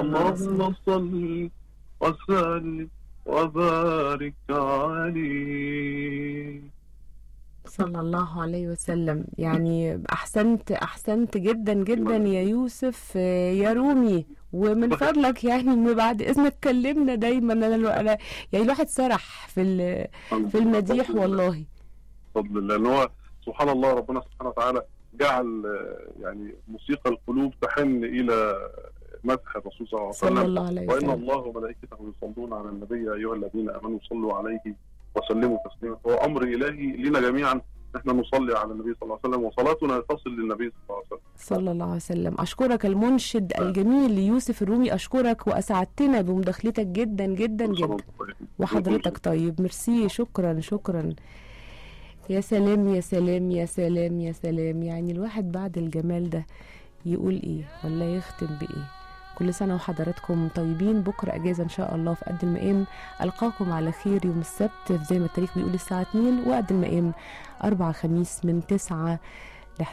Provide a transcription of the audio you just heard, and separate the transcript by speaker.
Speaker 1: الله عليه وسلم
Speaker 2: اللهم صل وسلم وبارك عليه
Speaker 1: صلى الله عليه وسلم يعني احسنت احسنت جدا جدا يا يوسف آه، يا رومي ومن فضلك يعني بعد اذنك كلمنا دايما انا لو انا يعني الواحد سرح في ال- في المديح والله
Speaker 2: بفضل الله لان هو سبحان الله ربنا سبحانه وتعالى جعل آه، يعني موسيقى القلوب تحن الى مدح الرسول صلى الله عليه
Speaker 1: صلى
Speaker 2: وسلم
Speaker 1: الله عليه
Speaker 2: وان
Speaker 1: وسلم
Speaker 2: الله وملائكته يصلون على النبي يا ايها الذين امنوا صلوا عليه وسلموا تسليما هو امر الهي لنا جميعا احنا نصلي على النبي صلى الله عليه وسلم وصلاتنا تصل للنبي صلى الله عليه وسلم
Speaker 1: صلى الله عليه وسلم أشكرك المنشد الجميل ليوسف الرومي أشكرك وأسعدتنا بمداخلتك جدا جدا
Speaker 2: كل سنة
Speaker 1: جدا
Speaker 2: وأنتم طيبين.
Speaker 1: وحضرتك طيب ميرسي شكرا شكرا يا سلام يا سلام يا سلام يا سلام يعني الواحد بعد الجمال ده يقول ايه ولا يختم بايه كل سنة وحضراتكم طيبين بكرة أجازة إن شاء الله في قد المقام ألقاكم على خير يوم السبت زي ما التاريخ بيقول الساعة 2 وقد المقام أربع خميس من 9